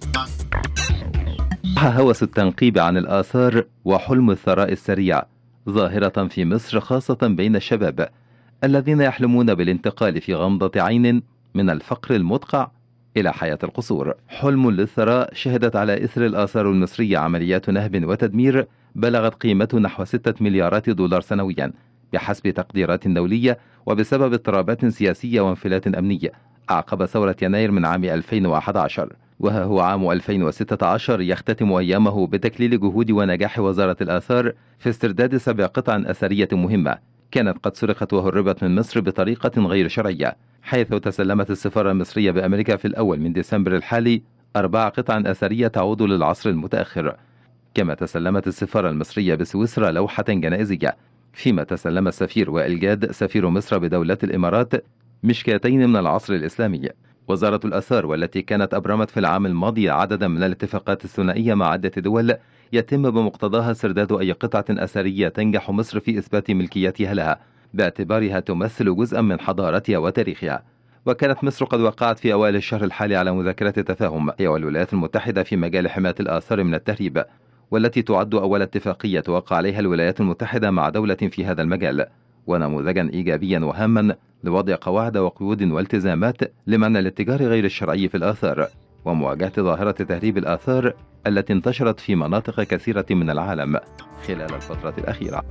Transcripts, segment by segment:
هوس التنقيب عن الآثار وحلم الثراء السريع ظاهرة في مصر خاصة بين الشباب الذين يحلمون بالانتقال في غمضة عين من الفقر المدقع إلى حياة القصور حلم للثراء شهدت على إثر الآثار المصرية عمليات نهب وتدمير بلغت قيمته نحو ستة مليارات دولار سنويا بحسب تقديرات دولية وبسبب اضطرابات سياسية وانفلات أمنية أعقب ثورة يناير من عام 2011 وها هو عام 2016 يختتم أيامه بتكليل جهود ونجاح وزارة الآثار في استرداد سبع قطع أثرية مهمة كانت قد سرقت وهربت من مصر بطريقة غير شرعية حيث تسلمت السفارة المصرية بأمريكا في الأول من ديسمبر الحالي أربع قطع أثرية تعود للعصر المتأخر كما تسلمت السفارة المصرية بسويسرا لوحة جنائزية فيما تسلم السفير وائل جاد سفير مصر بدولة الإمارات مشكاتين من العصر الإسلامي وزارة الآثار والتي كانت أبرمت في العام الماضي عددا من الاتفاقات الثنائية مع عدة دول يتم بمقتضاها سرداد أي قطعة أثرية تنجح مصر في إثبات ملكيتها لها باعتبارها تمثل جزءا من حضارتها وتاريخها وكانت مصر قد وقعت في أوائل الشهر الحالي على مذكرة تفاهم هي والولايات المتحدة في مجال حماية الآثار من التهريب والتي تعد أول اتفاقية توقع عليها الولايات المتحدة مع دولة في هذا المجال ونموذجا إيجابيا وهاما لوضع قواعد وقيود والتزامات لمنع الاتجار غير الشرعي في الآثار ومواجهة ظاهرة تهريب الآثار التي انتشرت في مناطق كثيرة من العالم خلال الفترة الأخيرة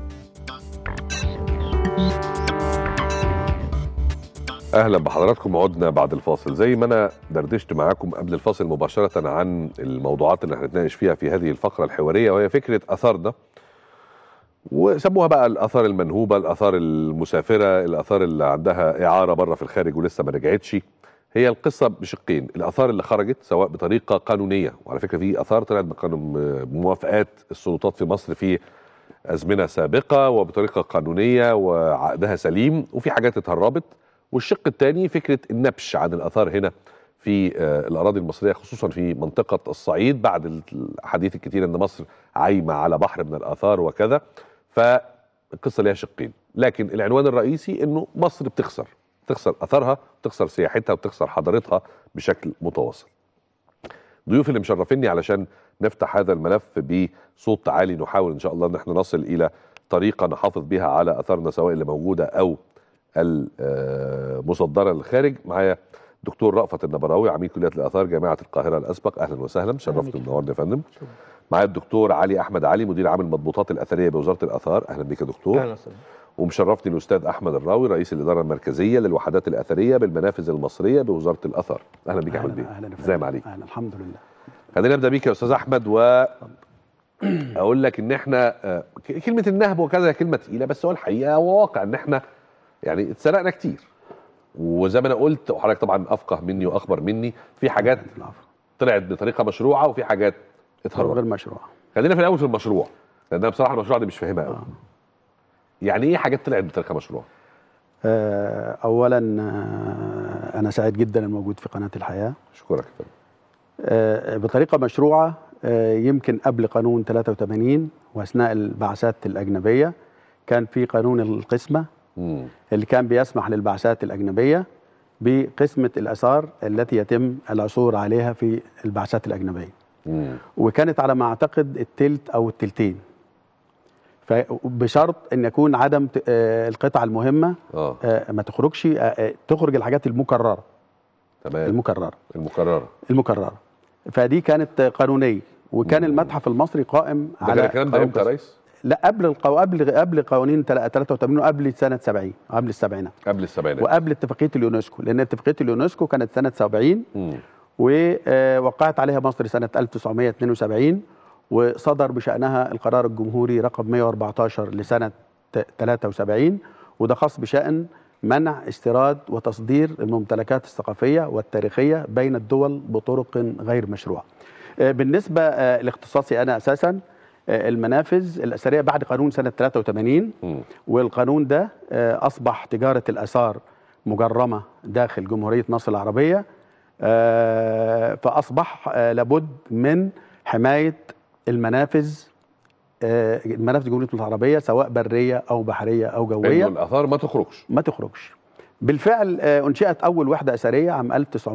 اهلا بحضراتكم عدنا بعد الفاصل زي ما انا دردشت معاكم قبل الفاصل مباشره عن الموضوعات اللي هنتناقش فيها في هذه الفقره الحواريه وهي فكره اثارنا وسموها بقى الاثار المنهوبه الاثار المسافره الاثار اللي عندها اعاره بره في الخارج ولسه ما رجعتش هي القصه بشقين الاثار اللي خرجت سواء بطريقه قانونيه وعلى فكره في اثار طلعت بموافقات السلطات في مصر في ازمنه سابقه وبطريقه قانونيه وعقدها سليم وفي حاجات اتهربت والشق الثاني فكره النبش عن الاثار هنا في الاراضي المصريه خصوصا في منطقه الصعيد بعد الحديث الكثير ان مصر عايمه على بحر من الاثار وكذا فالقصه ليها شقين لكن العنوان الرئيسي انه مصر بتخسر بتخسر اثارها بتخسر سياحتها وبتخسر حضارتها بشكل متواصل ضيوف اللي مشرفيني علشان نفتح هذا الملف بصوت عالي نحاول ان شاء الله ان احنا نصل الى طريقه نحافظ بها على اثارنا سواء اللي موجوده او المصدره للخارج معايا دكتور رأفت النبراوي عميد كليه الاثار جامعه القاهره الاسبق اهلا وسهلا شرفت ومنورني يا فندم معايا الدكتور علي احمد علي مدير عام المضبوطات الاثريه بوزاره الاثار اهلا بك يا دكتور اهلا وسهلا ومشرفني الاستاذ احمد الراوي رئيس الاداره المركزيه للوحدات الاثريه بالمنافذ المصريه بوزاره الاثار اهلا بك يا احمد بيه اهلا ازي ما عليك اهلا الحمد لله خلينا نبدا بيك يا استاذ احمد و اقول لك ان احنا كلمه النهب وكذا كلمه تقيله بس هو الحقيقه هو واقع ان احنا يعني اتسرقنا كتير وزي ما انا قلت وحضرتك طبعا افقه مني واخبر مني في حاجات طلعت بطريقه مشروعه وفي حاجات اتهربت غير مشروعه خلينا في الاول في المشروع لان انا بصراحه المشروع ده مش فاهمها قوي يعني ايه حاجات طلعت بطريقه مشروعه آه اولا آه انا سعيد جدا الموجود في قناه الحياه اشكرك يا فندم آه بطريقه مشروعه آه يمكن قبل قانون 83 واثناء البعثات الاجنبيه كان في قانون القسمه مم. اللي كان بيسمح للبعثات الاجنبيه بقسمه الاثار التي يتم العثور عليها في البعثات الاجنبيه مم. وكانت على ما اعتقد التلت او التلتين فبشرط ان يكون عدم ت- آه، القطع المهمه اه آه، ما تخرجش آه، آه، تخرج الحاجات المكرره تمام المكرره المكرره المكرره فدي كانت قانونيه وكان المتحف المصري قائم ده كان على الكلام ده قانون امتى يا قسم. ريس؟ لا قبل القو... قبل قبل قوانين تل- 83 وقبل سنه 70 قبل السبعينات قبل السبعينات وقبل اتفاقيه اليونسكو لان اتفاقيه اليونسكو كانت سنه 70 مم. ووقعت عليها مصر سنه 1972 وصدر بشانها القرار الجمهوري رقم 114 لسنه ت- 73 وده خاص بشان منع استيراد وتصدير الممتلكات الثقافيه والتاريخيه بين الدول بطرق غير مشروعه. آه، بالنسبه آه، لاختصاصي انا اساسا آه، المنافذ الاثريه بعد قانون سنه 83 مم. والقانون ده آه، اصبح تجاره الاثار مجرمه داخل جمهوريه مصر العربيه آه، فاصبح آه، لابد من حمايه المنافذ آه، المنافذ جمهوريه مصر العربيه سواء بريه او بحريه او انه جويه الاثار ما تخرجش ما تخرجش بالفعل آه، انشئت اول وحده اثريه عام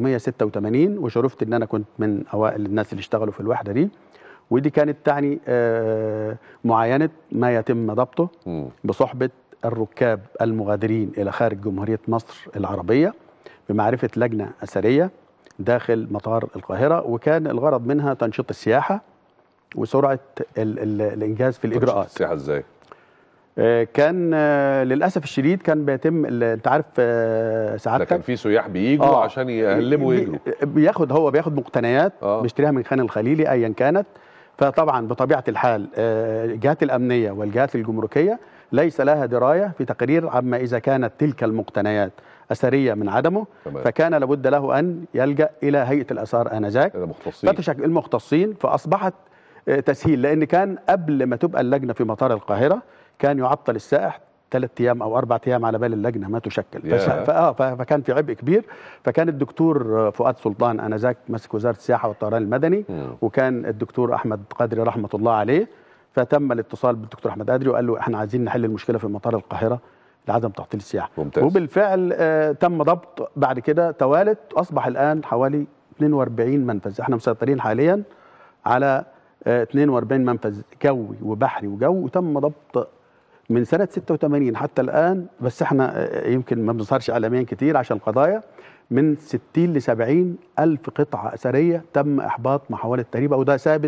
1986 وشرفت ان انا كنت من اوائل الناس اللي اشتغلوا في الوحده دي ودي كانت تعني آه، معاينه ما يتم ضبطه مم. بصحبه الركاب المغادرين الى خارج جمهوريه مصر العربيه بمعرفه لجنه اثريه داخل مطار القاهره وكان الغرض منها تنشيط السياحه وسرعه ال ال الانجاز في الاجراءات السياحه ازاي؟ آه، كان آه، للاسف الشديد كان بيتم ال- انت عارف آه، ده كان سعادتك في سياح بيجوا آه. عشان يقلبوا بي- ويجروا بياخد هو بياخد مقتنيات آه. بيشتريها من خان الخليلي ايا كانت فطبعا بطبيعه الحال آه، الجهات الامنيه والجهات الجمركيه ليس لها درايه في تقرير عما اذا كانت تلك المقتنيات اثريه من عدمه تمام. فكان لابد له ان يلجا الى هيئه الاثار انذاك هذا مختصين فتشك المختصين فاصبحت آه، تسهيل لان كان قبل ما تبقى اللجنه في مطار القاهره كان يعطل السائح ثلاث ايام او اربع ايام على بال اللجنه ما تشكل ياه. فش... فآه ف- فكان في عبء كبير فكان الدكتور فؤاد سلطان انذاك ماسك وزاره السياحه والطيران المدني مم. وكان الدكتور احمد قدري رحمه الله عليه فتم الاتصال بالدكتور احمد قدري وقال له احنا عايزين نحل المشكله في مطار القاهره لعدم تعطيل السياحه ممتاز. وبالفعل آه تم ضبط بعد كده توالت اصبح الان حوالي 42 منفذ احنا مسيطرين حاليا على آه 42 منفذ جوي وبحري وجو وتم ضبط من سنه 86 حتى الان بس احنا آه، يمكن ما بنظهرش اعلاميا كتير عشان القضايا من 60 ل 70 الف قطعه اثريه تم احباط محاوله التهريب وده ثابت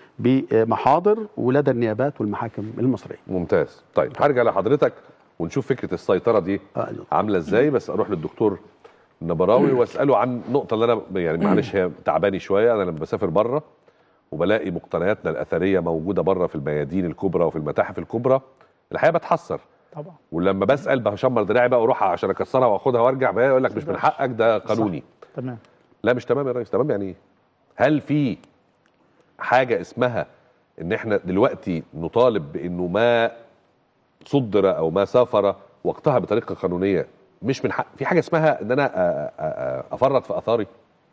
بمحاضر ولدى النيابات والمحاكم المصريه ممتاز طيب هرجع لحضرتك ونشوف فكره السيطره دي آه. عامله ازاي بس اروح للدكتور النبراوي واساله عن نقطه اللي انا يعني معلش هي تعباني شويه انا لما بسافر بره وبلاقي مقتنياتنا الاثريه موجوده بره في الميادين الكبرى وفي المتاحف الكبرى الحقيقه بتحسر طبعا ولما بسال بشمر دراعي بقى واروح عشان اكسرها واخدها وارجع بقى يقول لك مش من حقك ده قانوني تمام لا مش تمام يا ريس تمام يعني ايه هل في حاجه اسمها ان احنا دلوقتي نطالب بانه ما صدر او ما سافر وقتها بطريقه قانونيه مش من حق في حاجه اسمها ان انا أ- أ- أ- افرط في اثاري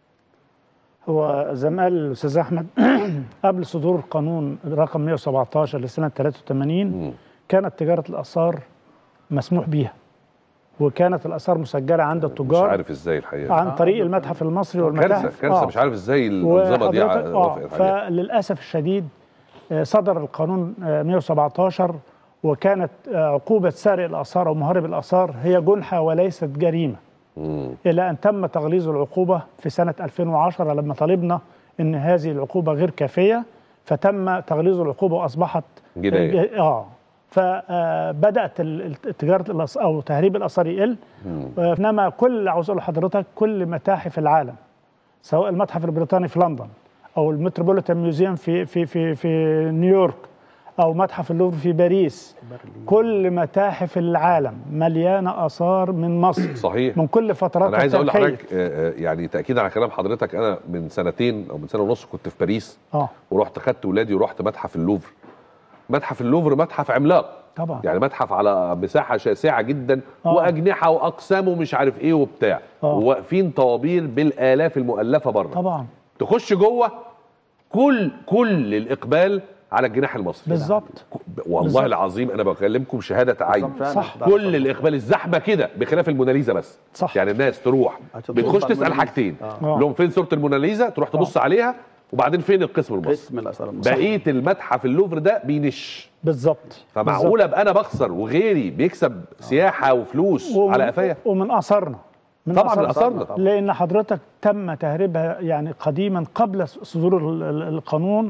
هو زي ما قال الاستاذ احمد قبل صدور القانون رقم 117 لسنه 83 مم. كانت تجاره الاثار مسموح بيها وكانت الاثار مسجله عند مش التجار عارف ازاي الحقيقه عن طريق المتحف المصري والمتاحف كارثه كارثه آه. مش عارف ازاي الانظمه دي وحضرتك- اه وافقت عليها فللاسف الشديد آه، صدر القانون آه، 117 وكانت آه، عقوبه سارق الاثار او مهرب الاثار هي جنحه وليست جريمه مم. الى ان تم تغليظ العقوبه في سنه 2010 لما طالبنا ان هذه العقوبه غير كافيه فتم تغليظ العقوبه واصبحت جنايه اه فبدات تجاره الأثار او تهريب الاثار يقل مم. آه، انما كل عاوز اقول لحضرتك كل متاحف العالم سواء المتحف البريطاني في لندن او المتروبوليتان ميوزيوم في في في في نيويورك او متحف اللوفر في باريس كل متاحف العالم مليانه اثار من مصر صحيح من كل فترات انا عايز اقول التاريخية. لحضرتك آه، آه، يعني تاكيدا على كلام حضرتك انا من سنتين او من سنه ونص كنت في باريس اه ورحت خدت ولادي ورحت متحف اللوفر متحف اللوفر متحف عملاق طبعا يعني متحف على مساحه شاسعه جدا آه. واجنحه واقسام ومش عارف ايه وبتاع آه. وواقفين طوابير بالالاف المؤلفه بره طبعا تخش جوه كل كل الاقبال على الجناح المصري بالظبط والله بالظبط. العظيم انا بكلمكم شهاده عين بالظبط فعلا. صح. كل الاقبال الزحمه كده بخلاف الموناليزا بس صح. يعني الناس تروح عشان بتخش تبص على تسال الموناليزا. حاجتين آه. آه. لهم فين صوره الموناليزا تروح تبص عليها وبعدين فين القسم المصري اسم الاثار المصريه بقيه المتحف اللوفر ده بينش بالظبط فمعقول ابقى انا بخسر وغيري بيكسب سياحه وفلوس ومن- على قفايا ومن اثارنا من طبعا من آثارنا. اثارنا طبعاً. لان حضرتك تم تهريبها يعني قديما قبل صدور ال- ال- القانون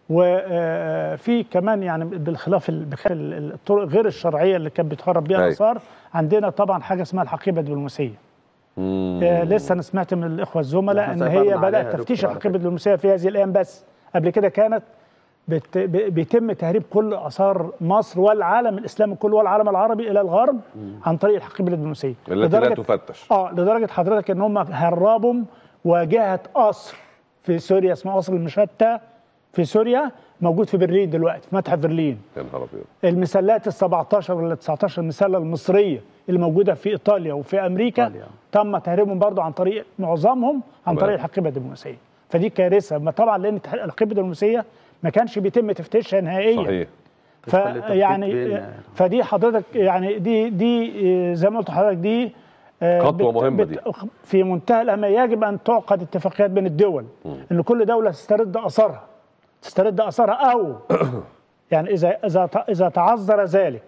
وفي كمان يعني بالخلاف ال- بخلاف ال- الطرق غير الشرعيه اللي كانت بتهرب بيها أيوة. الاثار عندنا طبعا حاجه اسمها الحقيبه الدبلوماسيه مم. آه، لسه انا سمعت من الاخوه الزملاء إحنا ان سافرنا هي عليها بدات يا تفتيش دكتور على الحقيبه الدبلوماسيه في هذه الايام بس قبل كده كانت بت... ب- بيتم تهريب كل اثار مصر والعالم الاسلامي كله والعالم العربي الى الغرب عن طريق الحقيبه الدبلوماسيه التي لا تفتش اه لدرجه حضرتك ان هم هربوا واجهه قصر في سوريا اسمه قصر المشتى في سوريا موجود في برلين دلوقتي في متحف برلين يا نهار ابيض المسلات ال 17 ولا 19 مسله المصريه اللي موجوده في ايطاليا وفي امريكا إيطاليا. تم تهريبهم برضو عن طريق معظمهم عن تمام. طريق الحقيبه الدبلوماسيه فدي كارثه ما طبعا لان تح- الحقيبه الدبلوماسيه ما كانش بيتم تفتيشها نهائيا صحيح التفكيك فيعني بين- فدي حضرتك يعني دي دي زي ما قلت لحضرتك دي آه، خطوة مهمة دي. في منتهى الأهمية يجب أن تعقد اتفاقيات بين الدول أن كل دولة تسترد أثرها تسترد أثرها أو يعني إذا إذا إذا تعذر ذلك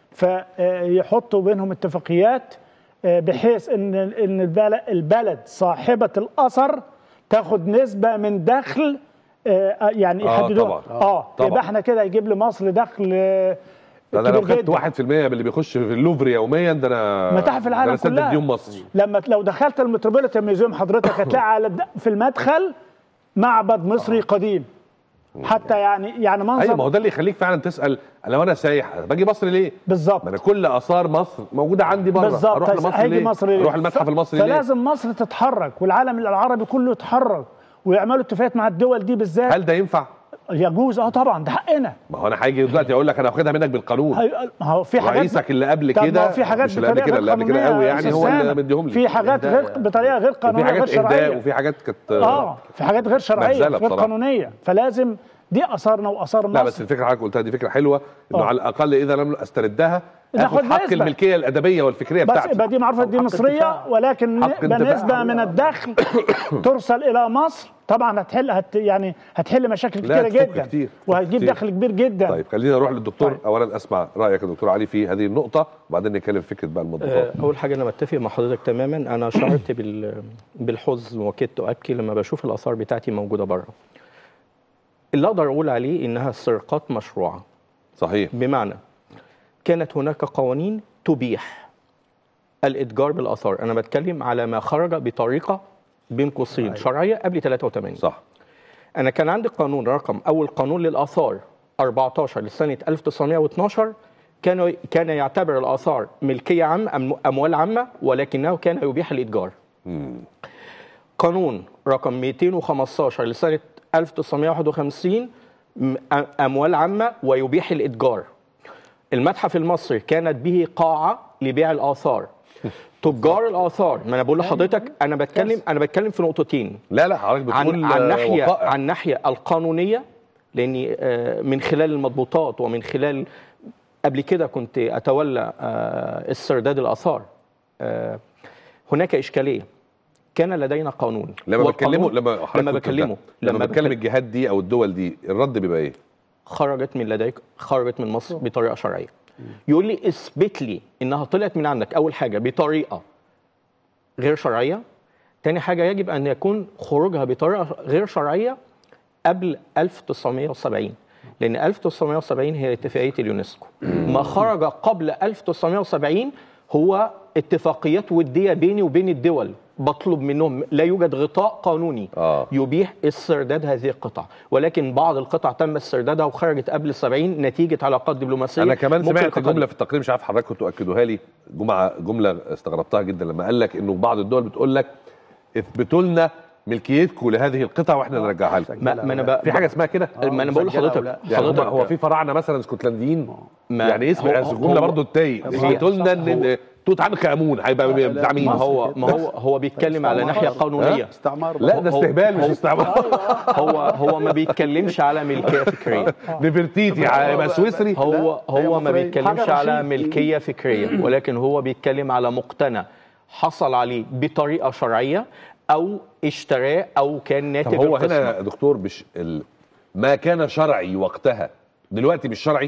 فيحطوا بينهم اتفاقيات آه، بحيث ان ان البلد, البلد صاحبه الاثر تاخد نسبه من دخل آه، يعني آه، يحددوها طبعاً. اه طبعاً. يبقى احنا كده يجيب لمصر دخل آه، ده انا لو كبير خدت جداً. 1% من اللي بيخش في اللوفر يوميا ده انا متاحف ده العالم انا اسدد كلها ديون مصر لما لو دخلت المتروبوليتان ميوزيوم حضرتك هتلاقي على الد- في المدخل معبد مصري قديم حتى يعني يعني منظر ايوه ما هو ده اللي يخليك فعلا تسال لو انا سايح باجي مصر ليه؟ بالظبط ما انا كل اثار مصر موجوده عندي بره بالظبط اروح لمصر هيجي ليه؟ مصر ليه؟ اروح المتحف ف- المصري ليه؟ فلازم مصر تتحرك والعالم العربي كله يتحرك ويعملوا اتفاقات مع الدول دي بالذات هل ده ينفع؟ يجوز اه طبعا ده حقنا ما هو انا هاجي دلوقتي اقول لك انا واخدها منك بالقانون هي- ما هو في حاجات رئيسك اللي قبل طب ما كده هو في حاجات مش اللي قبل بطريقه كده اللي غير قبل كده قانونيه قوي يا يعني أستاذ هو اللي سامح. مديهم لي في حاجات غير بطريقه غير وفي قانونيه غير حاجات اهداء شرعيه وفي حاجات كانت اه في حاجات غير شرعيه مهزلة غير بصراحة. قانونيه فلازم دي اثارنا واثار مصر لا بس الفكره اللي حضرتك قلتها دي فكره حلوه انه آه. على الاقل اذا لم استردها ناخد اخد حق نسبة. الملكيه الادبيه والفكريه بس بتاعتي يبقى دي معروفه دي حق مصريه انتفاع. ولكن حق ن- انتفاع. نسبه من الدخل ترسل الى مصر طبعا هتحل هت يعني هتحل مشاكل لا، كتيره تفك جدا كتير، وهتجيب كتير. دخل كبير جدا طيب خلينا نروح للدكتور طيب. اولا اسمع رايك يا دكتور علي في هذه النقطه وبعدين نتكلم في فكره بقى المضبوطات آه، اول حاجه انا متفق مع حضرتك تماما انا شعرت بال بالحزن وكدت ابكي لما بشوف الاثار بتاعتي موجوده بره اللي اقدر اقول عليه انها سرقات مشروعه صحيح بمعنى كانت هناك قوانين تبيح الاتجار بالاثار انا بتكلم على ما خرج بطريقه بين قوسين شرعيه قبل 83 صح انا كان عندي قانون رقم اول قانون للاثار 14 لسنه 1912 كان كان يعتبر الاثار ملكيه عامه أم- اموال عامه ولكنه كان يبيح الاتجار قانون رقم 215 لسنه 1951 م- أ- اموال عامه ويبيح الاتجار المتحف المصري كانت به قاعه لبيع الاثار تجار الاثار ما انا بقول لحضرتك انا بتكلم انا بتكلم في نقطتين لا لا حضرتك بتقول عن عن آه، ناحيه وقائع. عن ناحيه القانونيه لاني آه، من خلال المضبوطات ومن خلال قبل كده كنت اتولى آه، استرداد الاثار آه، هناك اشكاليه كان لدينا قانون لما والقانون- بتكلمه لما حضرتك لما قلت ده، بكلمه لما بتكلم بكلم- الجهات دي او الدول دي الرد بيبقى ايه؟ خرجت من لديك خرجت من مصر بطريقه شرعيه يقول لي اثبت لي انها طلعت من عندك اول حاجه بطريقه غير شرعيه تاني حاجه يجب ان يكون خروجها بطريقه غير شرعيه قبل 1970 لان 1970 هي اتفاقيه اليونسكو ما خرج قبل 1970 هو اتفاقيات وديه بيني وبين الدول بطلب منهم لا يوجد غطاء قانوني آه. يبيح استرداد هذه القطع ولكن بعض القطع تم استردادها وخرجت قبل السبعين نتيجة علاقات دبلوماسية انا كمان ممكن سمعت القطع جمله دي. في التقرير مش عارف حضرتك كنتوا تاكدوها لي جمعه جمله استغربتها جدا لما قال لك انه بعض الدول بتقول لك اثبتوا لنا ملكيتكم لهذه القطع واحنا نرجعها لكم ما, ما انا بقى في حاجه اسمها كده ما انا بقول مسجلة أو لحضرتك لا. يعني هم- حضرتك هو في فراعنه مثلا اسكتلنديين ما- يعني اسم هو- الجمله هو- برضه التاي اثبتوا لنا ان توت عنخ امون هيبقى بتاع مين ما هو ما هو هو بيتكلم على ناحية قانونية استعمار لا ده هو- استهبال مش هو- استعمار هو هو ما بيتكلمش على ملكية فكرية نفرتيتي هيبقى سويسري هو هي هو ما مصرية. بيتكلمش حاجة على رشيد. ملكية فكرية ولكن هو بيتكلم على مقتنى حصل عليه بطريقة شرعية أو اشتراه أو كان ناتج طب هو القسمة. هنا يا دكتور مش ال... ما كان شرعي وقتها دلوقتي مش شرعي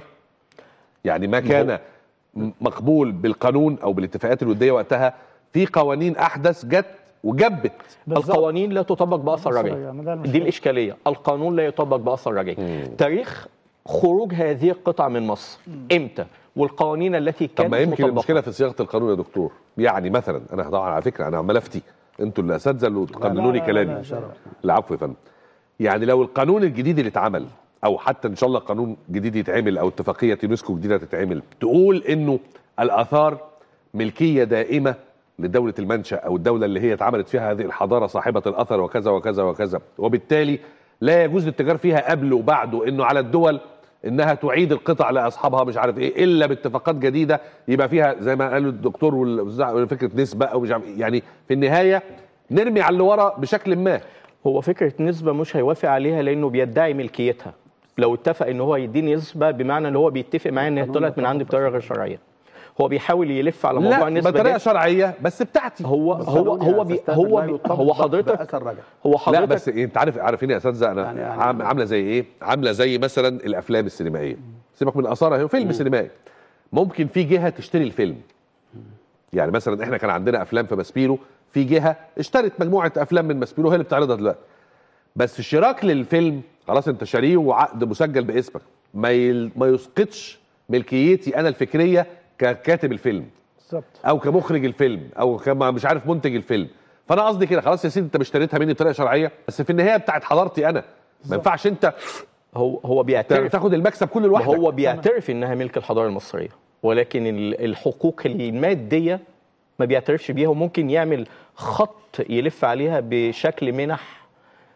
يعني ما كان م- مقبول بالقانون او بالاتفاقات الوديه وقتها في قوانين احدث جت وجبت بالظبط. القوانين لا تطبق باثر بأثر رجعي رجعي، ما ده دي المشكلة. الاشكاليه القانون لا يطبق باثر رجعي تاريخ خروج هذه القطع من مصر امتى والقوانين التي طب كانت ما يمكن مطبقة. المشكله في صياغه القانون يا دكتور يعني مثلا انا طبعا على فكره انا عمال افتي انتوا اللي اساتذه اللي تقننوني لا، لا، كلامي لا، شرف. العفو يا فندم يعني لو القانون الجديد اللي اتعمل او حتى ان شاء الله قانون جديد يتعمل او اتفاقيه يونسكو جديده تتعمل تقول انه الاثار ملكيه دائمه لدوله المنشا او الدوله اللي هي اتعملت فيها هذه الحضاره صاحبه الاثر وكذا وكذا وكذا وبالتالي لا يجوز الاتجار فيها قبل وبعده انه على الدول انها تعيد القطع لاصحابها مش عارف ايه الا باتفاقات جديده يبقى فيها زي ما قالوا الدكتور والاستاذ فكره نسبه او مش عارف إيه. يعني في النهايه نرمي على اللي ورا بشكل ما هو فكره نسبه مش هيوافق عليها لانه بيدعي ملكيتها لو اتفق ان هو يديني نسبه بمعنى ان هو بيتفق معايا ان هي طلعت من عندي بطريقه غير شرعيه هو بيحاول يلف على موضوع لا النسبه بطريقه دي شرعيه بس بتاعتي هو هو هو بي هو بي هو حضرتك اثر رجع هو لا حضرتك بس إيه، انت عارف عارفين يا اساتذه انا يعني- يعني- عام- عامله زي ايه عامله زي مثلا الافلام السينمائيه سيبك من الاثار اهي فيلم سينمائي ممكن في جهه تشتري الفيلم يعني مثلا احنا كان عندنا افلام في ماسبيرو في جهه اشترت مجموعه افلام من ماسبيرو هي اللي بتعرضها دلوقتي بس شراك للفيلم خلاص انت شاريه وعقد مسجل باسمك ما يل... ما يسقطش ملكيتي انا الفكريه ككاتب الفيلم بالظبط او كمخرج الفيلم او كما مش عارف منتج الفيلم فانا قصدي كده خلاص يا سيدي انت اشتريتها مني بطريقه شرعيه بس في النهايه بتاعت حضارتي انا ما ينفعش انت هو هو بيعترف تاخد المكسب كله لوحدك هو بيعترف انها ملك الحضاره المصريه ولكن ال- الحقوق الماديه ما بيعترفش بيها وممكن يعمل خط يلف عليها بشكل منح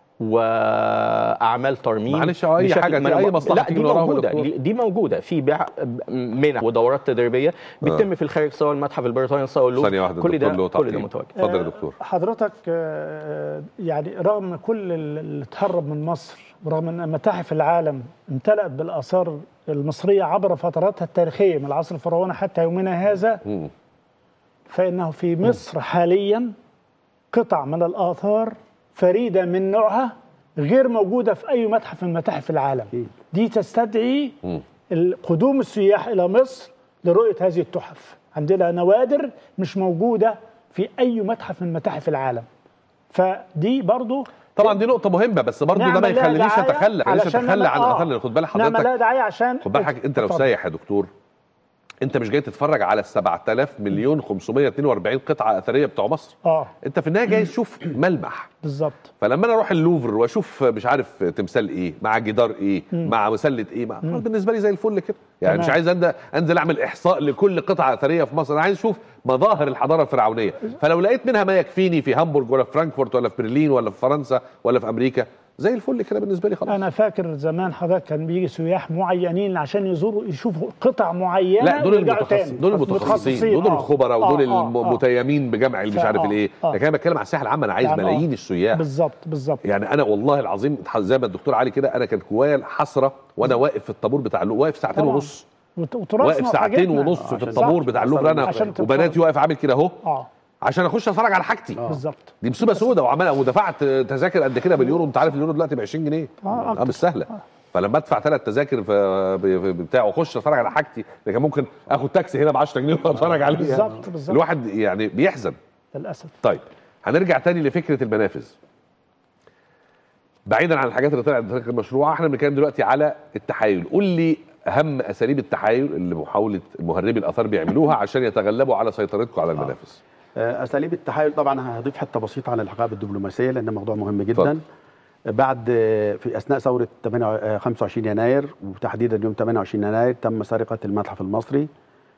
واعمال ترميم معلش، أو أي بشكل- حاجة، ما أنا أي ب- مصلحة لا تيجي دي وراها موجوده دكتور. دي موجوده في بيع منح ودورات تدريبيه بتتم في الخارج سواء المتحف البريطاني سواء اللوفر ثانيه واحده كل دكتور له ده كل ده تعقيب. متواجد اتفضل يا آه، دكتور حضرتك آه، يعني رغم كل اللي اتهرب من مصر ورغم ان متاحف العالم امتلأت بالاثار المصريه عبر فتراتها التاريخيه من العصر الفرعوني حتى يومنا هذا مم. فانه في مصر حاليا قطع من الاثار فريده من نوعها غير موجوده في اي متحف من متاحف العالم أكيد. دي تستدعي مم. قدوم السياح الى مصر لرؤيه هذه التحف عندنا نوادر مش موجوده في اي متحف من متاحف العالم فدي برضو طبعا دي نقطه مهمه بس برضه ده ما نعمل لها يخلينيش دعاية اتخلى خلينيش علشان اتخلى نعمل- عن آه. الاثار لان خد بالك نعمل لها حضرتك دعايه عشان خد بالك انت لو اتفضل. سايح يا دكتور انت مش جاي تتفرج على ال 7000 مليون 542 قطعه اثريه بتوع مصر اه انت في النهايه جاي تشوف ملمح بالظبط فلما انا اروح اللوفر واشوف مش عارف تمثال ايه مع جدار ايه مع مسله ايه مع خلاص بالنسبه لي زي الفل كده يعني تمام. مش عايز أند- انزل اعمل احصاء لكل قطعه اثريه في مصر انا عايز اشوف مظاهر الحضاره الفرعونيه فلو لقيت منها ما يكفيني في هامبورج ولا في فرانكفورت ولا في برلين ولا في فرنسا ولا في امريكا زي الفل كده بالنسبه لي خلاص انا فاكر زمان حضرتك كان بيجي سياح معينين عشان يزوروا يشوفوا قطع معينه لا دول ويرجعوا المتخصصين تاني. دول المتخصصين دول آه. الخبراء آه، ودول آه، آه. المتيمين بجمع اللي مش فا- عارف آه، الايه آه. لكن انا بتكلم على الساحه العامه انا عايز يعني آه. ملايين السياح بالظبط بالظبط يعني انا والله العظيم زي ما الدكتور علي كده انا كانت جوايا الحسره وانا واقف في الطابور بتاع اللو واقف ساعتين طبعاً. ونص وت- وتراثنا واقف ساعتين وحاجاتنا. ونص في عشان- الطابور صح. بتاع اللوفر انا عشان تتفرج. وبناتي واقف عامل كده اهو اه عشان اخش اتفرج على حاجتي بالظبط دي مصيبه سودة وعمال ودفعت تذاكر قد كده باليورو انت عارف اليورو دلوقتي ب 20 جنيه آه، أكتر. اه مش سهله فلما ادفع ثلاث تذاكر في في- بتاع واخش اتفرج على حاجتي ده كان ممكن اخد تاكسي هنا ب 10 جنيه واتفرج عليه بالظبط بالظبط الواحد يعني بيحزن للاسف طيب هنرجع تاني لفكره المنافذ بعيدا عن الحاجات اللي طلعت غير المشروعه احنا بنتكلم دلوقتي على التحايل قول لي اهم اساليب التحايل اللي محاوله مهربي الاثار بيعملوها عشان يتغلبوا على سيطرتكم على المنافذ آه، اساليب التحايل طبعا هضيف حته بسيطه عن الحقائب الدبلوماسيه لان موضوع مهم جدا اتفضل. بعد آه، في اثناء ثوره 8 آه، 25 يناير وتحديدا يوم 28 يناير تم سرقه المتحف المصري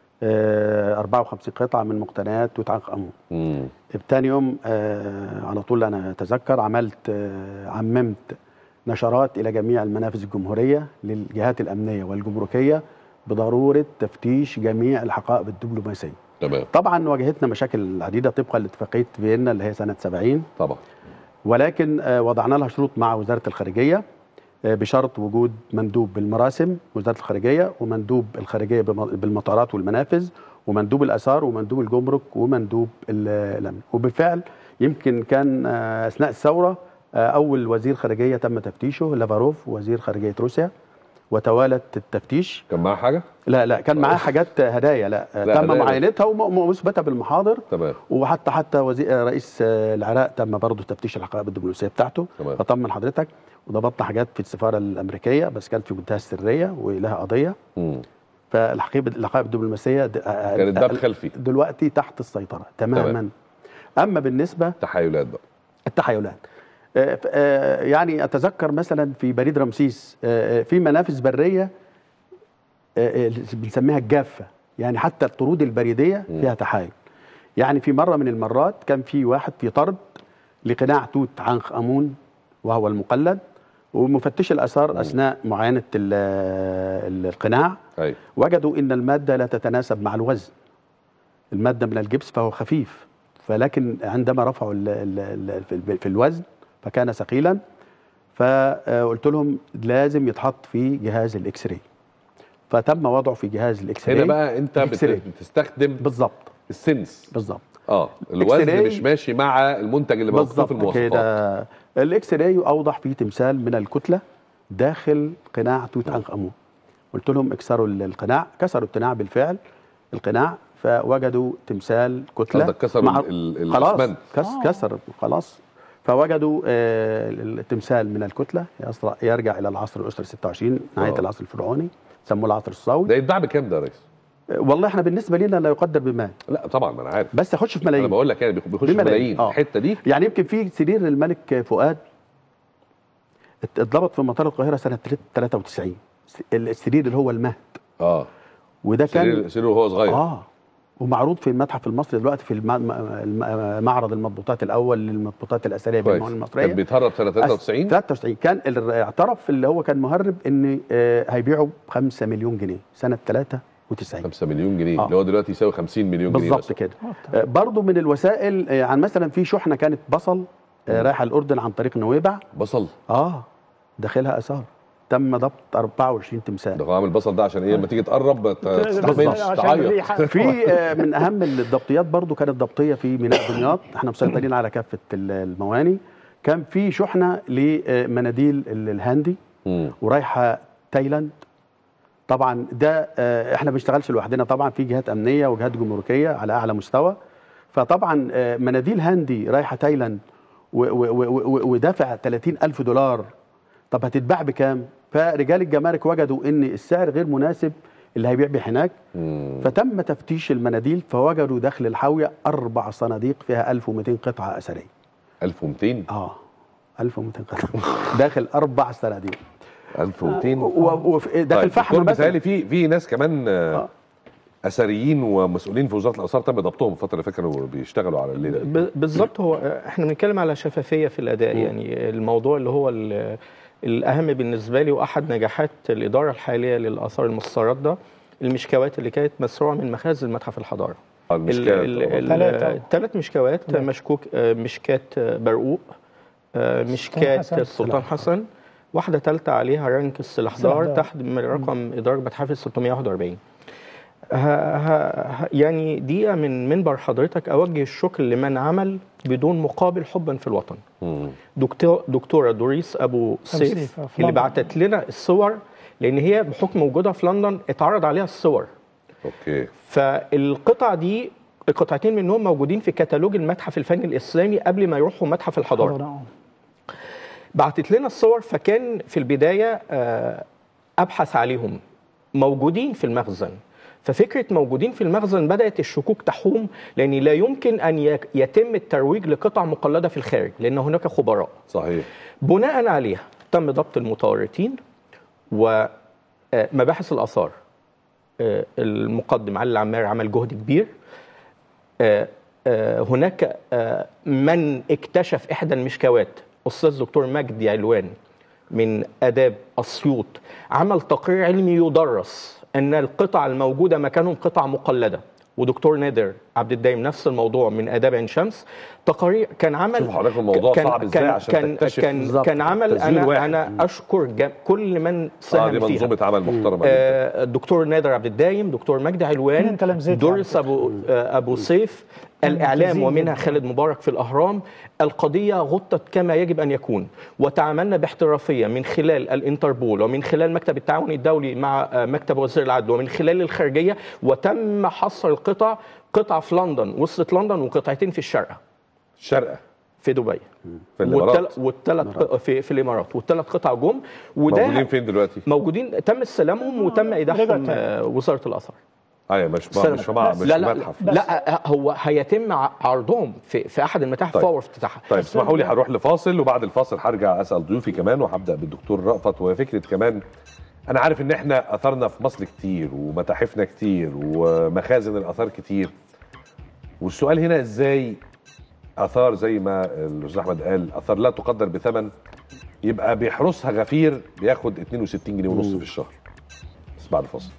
آه، 54 قطعه من مقتنيات توت عنخ امون امم تاني يوم آه، على طول انا اتذكر عملت آه، عممت نشرات الى جميع المنافذ الجمهوريه للجهات الامنيه والجمركيه بضروره تفتيش جميع الحقائب الدبلوماسيه. تمام طبعا واجهتنا مشاكل عديده طبقا لاتفاقيه فيينا اللي هي سنه 70 طبعا ولكن آه، وضعنا لها شروط مع وزاره الخارجيه آه، بشرط وجود مندوب بالمراسم وزاره الخارجيه ومندوب الخارجيه بم- بالمطارات والمنافذ ومندوب الاثار ومندوب الجمرك ومندوب ال- الامن وبالفعل يمكن كان آه، اثناء الثوره آه، اول وزير خارجيه تم تفتيشه لافاروف وزير خارجيه روسيا وتوالت التفتيش كان معاه حاجه لا لا كان معاه حاجات هدايا لا, لا، لا تم هدايا. معاينتها وم- ومثبته بالمحاضر تمام وحتى حتى وزير رئيس آه، العراق تم برضه تفتيش الحقائب الدبلوماسيه بتاعته تمام. فطمن حضرتك وضبطنا حاجات في السفاره الامريكيه بس كانت في منتهى السريه ولها قضيه مم. فالحقائب الحقائب الدبلوماسيه د- آه، كانت باب آه، خلفي دلوقتي تحت السيطره تماما تمام. اما بالنسبه تحايلات بقى التحايلات آه، ف- آه، يعني اتذكر مثلا في بريد رمسيس آه، آه، في منافذ بريه آه، آه، بنسميها الجافه يعني حتى الطرود البريديه فيها تحايل يعني في مره من المرات كان في واحد في طرد لقناع توت عنخ امون وهو المقلد ومفتش الاثار اثناء معاينه ال- ال- القناع ايوه وجدوا ان الماده لا تتناسب مع الوزن الماده من الجبس فهو خفيف فلكن عندما رفعوا ال ال ال في- في الوزن فكان ثقيلا فقلت لهم لازم يتحط في جهاز الاكس راي فتم وضعه في جهاز الاكس هنا راي بقى انت بت- إكس راي. بتستخدم بالظبط السنس بالظبط اه الوزن راي. مش ماشي مع المنتج اللي موجود في بالظبط المواصفات كده الاكس راي اوضح فيه تمثال من الكتله داخل قناع توت عنخ امون قلت لهم اكسروا القناع كسروا القناع بالفعل القناع فوجدوا تمثال كتله قصدك كسروا مع- ال- ال- خلاص الأسمنت. كس كسر خلاص فوجدوا آه، التمثال من الكتله يصل- يرجع الى العصر الاسري 26 نهايه آه. العصر الفرعوني سموه العصر الصاوي ده يتباع بكام ده يا ريس؟ آه، والله احنا بالنسبه لنا لا يقدر بمال لا طبعا ما انا عارف بس يخش في انا ملايين بقول لك يعني بيخ- بيخش بملايين. ملايين آه. الحته دي يعني يمكن في سرير الملك فؤاد ات- اتضبط في مطار القاهره سنه 93 س- السرير اللي هو المهد اه وده كان سرير سرير وهو صغير اه ومعروض في المتحف المصري دلوقتي في الم- م- الم- معرض المضبوطات الاول للمضبوطات الاثريه كويس بالمعون المصريه كان بيتهرب سنه 93 93 كان ال- اعترف اللي هو كان مهرب ان آه، هيبيعه ب 5 مليون جنيه سنه 93 5 مليون جنيه آه. اللي هو دلوقتي يساوي 50 مليون جنيه بالظبط مثلاً. كده آه، برضو من الوسائل آه، عن مثلا في شحنه كانت بصل آه، رايحه الاردن عن طريق نويبع بصل اه داخلها اثار تم ضبط 24 تمثال ده هو عامل البصل ده عشان ايه لما تيجي تقرب ما تستحملش عشان تعيط الريحة. في آه، من اهم الضبطيات برضو كانت ضبطيه في ميناء دمياط احنا مسيطرين على كافه ال- المواني كان في شحنه لمناديل ال- الهاندي مم. ورايحه تايلاند طبعا ده آه، احنا ما بنشتغلش لوحدنا طبعا في جهات امنيه وجهات جمركيه على اعلى مستوى فطبعا آه، مناديل هاندي رايحه تايلاند و- و- و- و- ودافع 30 الف دولار طب هتتباع بكام فرجال الجمارك وجدوا ان السعر غير مناسب اللي هيبيع بيه هناك مم. فتم تفتيش المناديل فوجدوا داخل الحاويه اربع صناديق فيها 1200 قطعه اثريه 1200 اه 1200 قطعه داخل اربع صناديق 1200 وداخل طيب فحم دكتور مثلا بيتهيألي في في ناس كمان آه، آه. اثريين ومسؤولين في وزاره الاثار تم ضبطهم الفتره اللي فاتت كانوا بيشتغلوا على الليله دي. ب- بالظبط هو احنا بنتكلم على شفافيه في الاداء يعني الموضوع اللي هو ال- الاهم بالنسبه لي واحد نجاحات الاداره الحاليه للاثار المسترده المشكوات اللي كانت مسروعه من مخازن متحف الحضاره المشكلة ثلاثة. الثلاث مشكوات مشكوك آه، مشكات آه، برقوق آه، مشكات حسن. السلطان حسن واحده ثالثه عليها رانك السلاحدار سلاحدار. تحت من رقم اداره متحف 641 ه- ه- ه- يعني دقيقه من منبر حضرتك اوجه الشكر لمن عمل بدون مقابل حبا في الوطن مم. دكتور دكتوره دوريس ابو سيف، سيف آه، في اللي لندن. بعتت لنا الصور لان هي بحكم وجودها في لندن اتعرض عليها الصور اوكي فالقطع دي القطعتين منهم موجودين في كتالوج المتحف الفني الاسلامي قبل ما يروحوا متحف الحضاره حضارة. بعتت لنا الصور فكان في البدايه آه، ابحث عليهم موجودين في المخزن ففكره موجودين في المخزن بدات الشكوك تحوم لان لا يمكن ان يك- يتم الترويج لقطع مقلده في الخارج لان هناك خبراء صحيح بناء عليها تم ضبط المتورطين ومباحث الاثار آه، المقدم علي العمار عمل جهد كبير آه، آه، هناك آه، من اكتشف احدى المشكوات استاذ دكتور مجدي علوان من اداب اسيوط عمل تقرير علمي يدرس ان القطع الموجوده مكانهم قطع مقلده ودكتور نادر عبد الدايم نفس الموضوع من اداب عين شمس تقارير كان عمل شوف حضرتك الموضوع كان صعب ازاي كان عشان كان تكتشف كان, بالظبط. كان عمل تسجيل واحد. انا انا اشكر جم- كل من اه ساهم دي فيها منظومه عمل محترمه جدا آه، الدكتور نادر عبد الدايم دكتور مجدي علوان اثنين تلامذتي دورس على ابو آه، ابو سيف الاعلام ممتازين ومنها جداً. خالد مبارك في الاهرام القضيه غطت كما يجب ان يكون وتعاملنا باحترافيه من خلال الانتربول ومن خلال مكتب التعاون الدولي مع آه، مكتب وزير العدل ومن خلال الخارجيه وتم حصر القطع قطعه في لندن وصلت لندن وقطعتين في الشارقه الشرقه في دبي في الامارات والثلاث في, في الامارات والثلاث قطع جم وده موجودين فين دلوقتي؟ موجودين تم استلامهم وتم ايداعهم رجعت تاني. آه، وزاره الاثار ايوه مش استنى. مش في مع- مش لا في لا متحف لا, لا هو هيتم ع- عرضهم في في احد المتاحف طيب. فور افتتاحها طيب اسمحوا لي هروح لفاصل وبعد الفاصل هرجع اسال ضيوفي كمان وهبدا بالدكتور رأفت وهي فكره كمان انا عارف ان احنا اثرنا في مصر كتير ومتاحفنا كتير ومخازن الاثار كتير والسؤال هنا ازاي اثار زي ما الاستاذ احمد قال اثار لا تقدر بثمن يبقى بيحرسها غفير بياخد 62 جنيه ونص في الشهر بس بعد الفاصل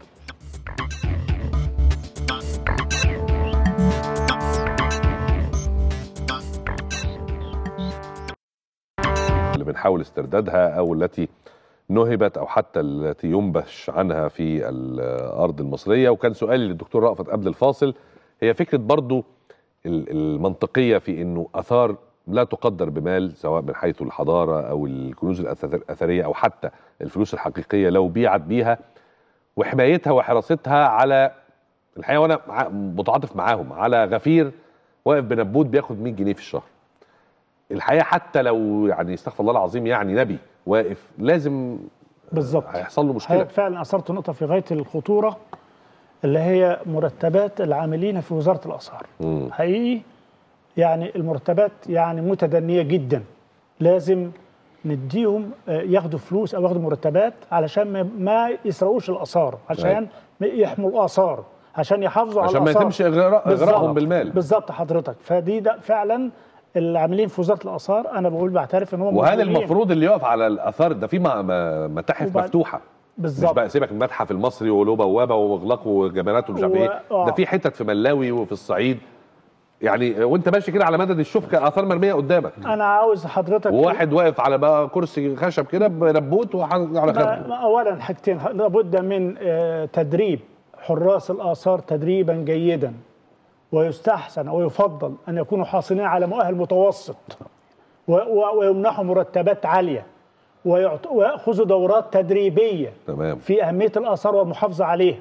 اللي بنحاول استردادها او التي نهبت او حتى التي ينبش عنها في الارض المصريه وكان سؤالي للدكتور رأفت قبل الفاصل هي فكره برضو ال- المنطقيه في انه اثار لا تقدر بمال سواء من حيث الحضاره او الكنوز الأثر- الاثريه او حتى الفلوس الحقيقيه لو بيعت بيها وحمايتها وحراستها على الحقيقه وانا مع- متعاطف معاهم على غفير واقف بنبوت بياخد 100 جنيه في الشهر الحقيقه حتى لو يعني استغفر الله العظيم يعني نبي واقف لازم بالظبط هيحصل له مشكله حضرتك فعلا اثرت نقطه في غايه الخطوره اللي هي مرتبات العاملين في وزاره الاثار مم. حقيقي يعني المرتبات يعني متدنيه جدا لازم نديهم آه، ياخدوا فلوس او ياخدوا مرتبات علشان ما- ما يسرقوش الاثار عشان يحموا الاثار عشان يحافظوا على عشان ما الاثار يتمش إغراء- بالظبط. إغراءهم بالمال. بالظبط حضرتك فدي ده فعلا العاملين في وزاره الاثار انا بقول بعترف ان هم وهل مظلومين. المفروض اللي يقف على الاثار ده في م- م- متاحف وبعد- مفتوحه مش بالظبط بقى سيبك من المتحف المصري وله بوابه واغلاق وجبانات ومش عارف و- ايه آه. ده في حتت في ملاوي وفي الصعيد يعني وانت ماشي كده على مدد الشفكه اثار مرميه قدامك انا عاوز حضرتك وواحد واقف على بقى كرسي خشب كده بنبوت وحاطط على ما- خده ما- اولا حاجتين لابد من آه، تدريب حراس الاثار تدريبا جيدا ويستحسن ويفضل ان يكونوا حاصلين على مؤهل متوسط و- و- ويمنحوا مرتبات عاليه ويعط- وياخذوا دورات تدريبيه تمام في اهميه الاثار والمحافظه عليها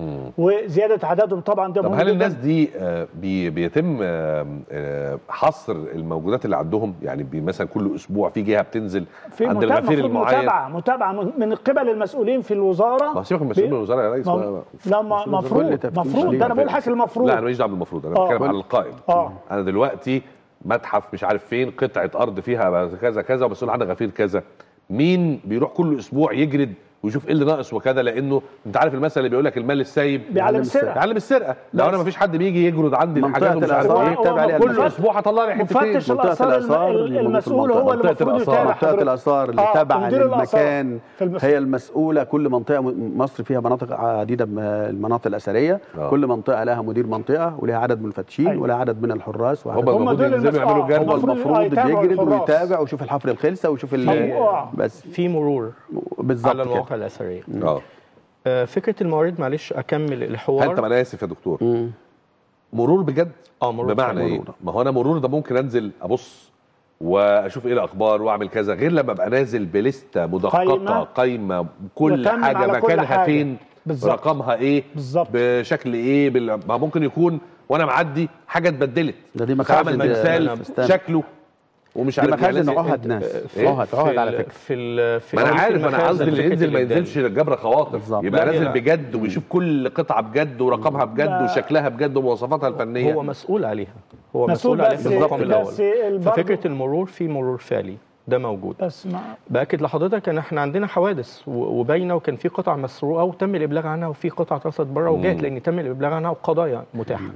وزياده عددهم طبعا ده طب مهم هل جداً. الناس دي آه، بي بيتم آه، آه، حصر الموجودات اللي عندهم يعني بي- مثلا كل اسبوع في جهه بتنزل في عند متابعة- الغفير مفروض المعين متابعه متابعه من من قبل المسؤولين في الوزاره ما سيبك من مسؤول بي- الوزاره يا ريس ما- ما- لا ما- كل مفروض تفتيش مفروض ليه. ده انا بقول حضرتك المفروض لا انا ماليش دعوه بالمفروض انا آه. بتكلم كل- على القائم آه. انا دلوقتي متحف مش عارف فين قطعه ارض فيها كذا كذا ومسؤول عنها غفير كذا مين بيروح كل اسبوع يجرد ويشوف ايه اللي ناقص وكذا لانه انت عارف المثل اللي بيقول لك المال السايب بيعلم السرقه بيعلم السرقه لو انا بس. ما فيش حد بيجي يجرد عندي منطقة الحاجات ومش عارف الآثار ايه يتابع عليها كل المفتش. اسبوع هطلع لي حتتين مفتش منطقة الاثار الآثار الم- اللي موجودة في المسؤول هو اللي منطقة المفروض الآثار. يتابع منطقة حضرتك. الآثار اللي آه، تابعة مدير الآثار للمكان في المس- هي المسؤولة كل منطقة م- مصر فيها مناطق عديدة من المناطق الأثرية آه. كل منطقة لها مدير منطقة ولها عدد من الفتشين أيوة. ولها عدد من الحراس وعدد هم هم المفروض دول ينزلوا المس- يعملوا آه، جرد هو المفروض المفروض يتابعوا بيجرد الحراس. ويتابع ويشوف الحفر الخلسة ويشوف ال- آه. بس في مرور بالظبط على كده. المواقع الاثريه اه آه، فكره الموارد معلش اكمل هل الحوار طب انا اسف يا دكتور مم. مرور بجد اه مرور بمعنى فعلاً. ايه ما هو انا مرور ده ممكن انزل ابص واشوف ايه الاخبار واعمل كذا غير لما ابقى نازل بلستة مدققه قايمة. قايمه كل وتمم حاجه على كل مكانها حاجة. فين بالظبط. رقمها ايه بالظبط. بشكل ايه بال... ما ممكن يكون وانا معدي حاجه اتبدلت ده دي عمل مخازن تمثال استنى. شكله ومش دي عارف مخازن يعني عهد ناس إيه؟ عهد في عهد على ال- فكرة في ال في ما انا في عارف انا المخازن قصدي اللي فكرة ينزل ما الإبدال. ينزلش جبر خواطر بالظبط. يبقى لا، نازل لا. بجد ويشوف كل قطعه بجد ورقمها بجد لا. وشكلها بجد ومواصفاتها الفنيه هو مسؤول عليها هو مسؤول مسؤول عليها بس- في المقام بس الاول برضه- ففكره المرور في مرور فعلي ده موجود بس ما باكد لحضرتك ان احنا عندنا حوادث و- وباينه وكان في قطع مسروقه وتم الابلاغ عنها وفي قطع اترصدت بره وجات لان تم الابلاغ عنها وقضايا متاحه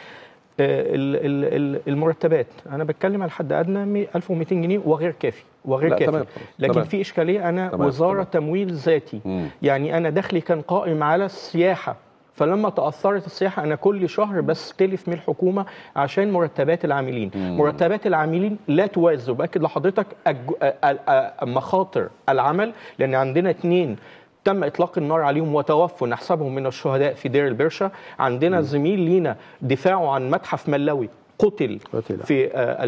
آه، ال- ال- ال- المرتبات انا بتكلم على حد ادنى مي- 1200 جنيه وغير كافي وغير لا، كافي تمام، لكن تمام. في اشكاليه انا تمام، وزاره تمام. تمويل ذاتي مم. يعني انا دخلي كان قائم على السياحه فلما تاثرت السياحه انا كل شهر بستلف من الحكومه عشان مرتبات العاملين مرتبات العاملين لا توازي وباكد لحضرتك الج- أ- أ- أ- مخاطر العمل لان عندنا اثنين تم اطلاق النار عليهم وتوفوا نحسبهم من الشهداء في دير البرشا عندنا زميل لينا دفاعه عن متحف ملوي قتل قتل. في آه،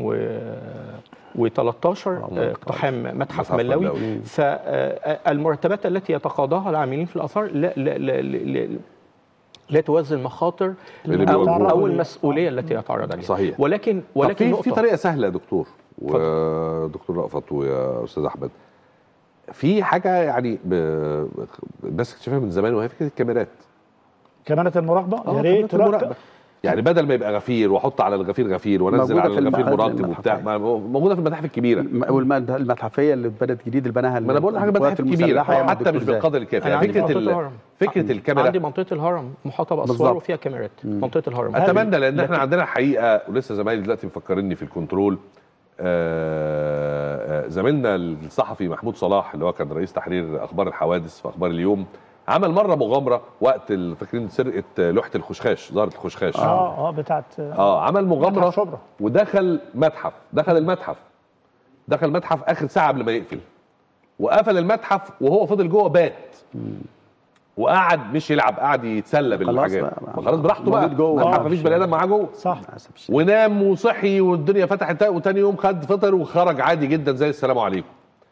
2013 آه، اقتحام متحف متحف ملوي ملوي. فالمرتبات التي يتقاضاها العاملين في الاثار لا لا لا, لا, لا توازي المخاطر اللي او, بيواجهوها. أو المسؤوليه التي يتعرض عليها صحيح. ولكن طب ولكن في نقطة في طريقه سهله يا دكتور ودكتور رأفت ويا استاذ احمد في حاجه يعني ب... الناس اكتشفها من زمان وهي فكره الكاميرات كاميرات المراقبه آه، يا ريت كاميرات المراقبة. تركب يعني بدل ما يبقى غفير واحط على الغفير غفير وانزل موجودة على في الغفير المخازن مراقب وبتاع المتحفية. ما- موجوده في المتاحف الكبيره والمتحفيه اللي اتبنت جديد اللي بناها ما انا بقول لك حاجه القوات متاحف كبيره المسلحة أيام حتى الدكتور مش زاهد. بالقدر الكافي أنا يعني عندي فكره منطقة ال... الهرم. فكره الكاميرا عندي منطقه الهرم محاطه باسوار بالظبط. وفيها كاميرات منطقه الهرم اتمنى لان احنا لكن- عندنا حقيقه ولسه زمايلي دلوقتي مفكريني في الكنترول آه، آه، زميلنا الصحفي محمود صلاح اللي هو كان رئيس تحرير اخبار الحوادث في اخبار اليوم عمل مره مغامره وقت ال- فاكرين سرقه لوحه الخشخاش ظاهره الخشخاش اه اه بتاعت اه عمل مغامره متحف شبرا. ودخل متحف دخل المتحف دخل المتحف اخر ساعه قبل ما يقفل وقفل المتحف وهو فضل جوه بات وقعد مش يلعب قعد يتسلى بالحاجات بقى. ما خلاص براحته بقى موجود جوه. المتحف آه. مفيش بني ادم معاه جوه صح للاسف الشديد. ونام وصحي والدنيا فتحت وتاني يوم خد فطر وخرج عادي جدا زي السلام عليكم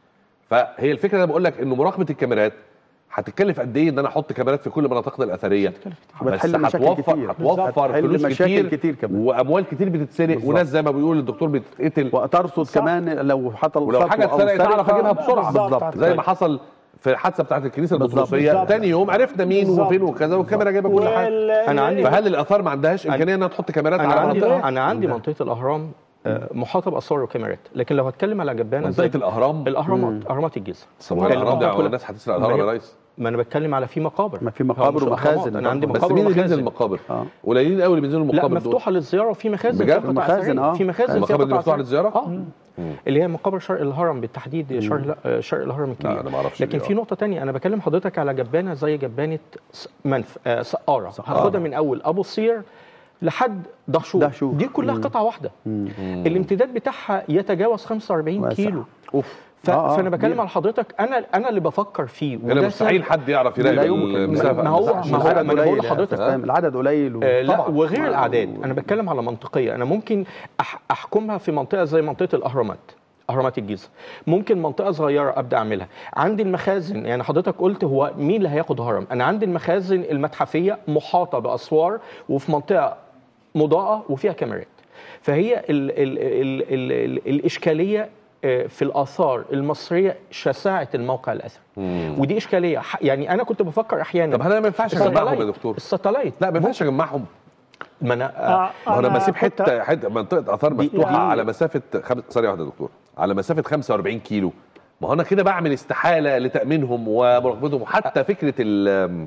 فهي الفكره انا بقول لك انه مراقبه الكاميرات هتتكلف قد ايه ان انا احط كاميرات في كل مناطقنا الاثريه بس هتحل مشاكل هتوفر كتير. هتوفر هتحل فلوس مشاكل كتير, كتير كمان. واموال كتير بتتسرق بالظبط. وناس زي ما بيقول الدكتور بتتقتل وترصد صح. كمان لو حصل ولو سطو حاجه أو اتسرقت سرقة، اعرف اجيبها بسرعه بالظبط. زي ما حصل في الحادثه بتاعت الكنيسه بالظبط. البطرسيه بالظبط. تاني يوم عرفنا مين بالظبط. وفين وكذا والكاميرا جايبه كل حاجه وال- أنا عندي- فهل الاثار ما عندهاش امكانيه انها تحط كاميرات انا على عندي منطقه انا عندي منطقه الاهرام آه، محاطه باثار وكاميرات لكن لو هتكلم على جبانه زي منطقه الاهرام الاهرامات اهرامات الجيزه طب هو الاهرام ده كلها- الناس هتسرق الاهرام يا ريس ما انا بتكلم على في مقابر ما في هو مقابر مش الأهرامات، ومخازن انا عندي برضه. بس مقابر مين اللي بينزل ومخازن المقابر؟ اه قليلين قوي اللي بينزلوا لا المقابر دول مفتوحه للزياره وفي مخازن بجد؟ فيها قطع مخازن، أثرية. آه. في مخازن المقابر فيها دي قطع مفتوحه أثرية. للزياره؟ اه اللي هي مقابر شرق الهرم بالتحديد شرق لا- شرق الهرم الكبير أنا ما أعرفش لكن دي، في آه. نقطه تانية انا بكلم حضرتك على جبانه زي جبانه س- منف آه سقاره هاخدها من اول ابو الصير لحد دهشور دهشور. دي كلها قطعه واحده الامتداد بتاعها يتجاوز 45 واسع. كيلو اوف ف... آه، آه، فانا بكلم كبير. على حضرتك انا انا اللي بفكر فيه هنا وده مستحيل سبب- حد يعرف يراقب لا يمكن. المسافه ما هو- المساحة. ما هو- العدد ما أنا بقول قليل لحضرتك. فاهم؟ العدد قليل و... آه لا طبعاً. وغير ما- الاعداد انا بتكلم على منطقيه انا ممكن أح احكمها في منطقه زي منطقه الاهرامات اهرامات الجيزه ممكن منطقه صغيره ابدا اعملها عندي المخازن يعني حضرتك قلت هو مين اللي هياخد هرم انا عندي المخازن المتحفيه محاطه باسوار وفي منطقه مضاءه وفيها كاميرات فهي ال ال ال ال ال الاشكاليه آه، في الاثار المصريه شساعه الموقع الاثري ودي اشكاليه ح- يعني انا كنت بفكر احيانا طب انا ما ينفعش اجمعهم يا الساتلايت- دكتور الساتلايت لا ما ينفعش اجمعهم ما انا آه، ما هو انا أنا بسيب كنت- حته حته منطقه اثار مفتوحه دي- على مسافه خم... ثانيه واحده يا دكتور على مسافه 45 كيلو ما هو انا كده بعمل استحاله لتامينهم ومراقبتهم وحتى فكره ال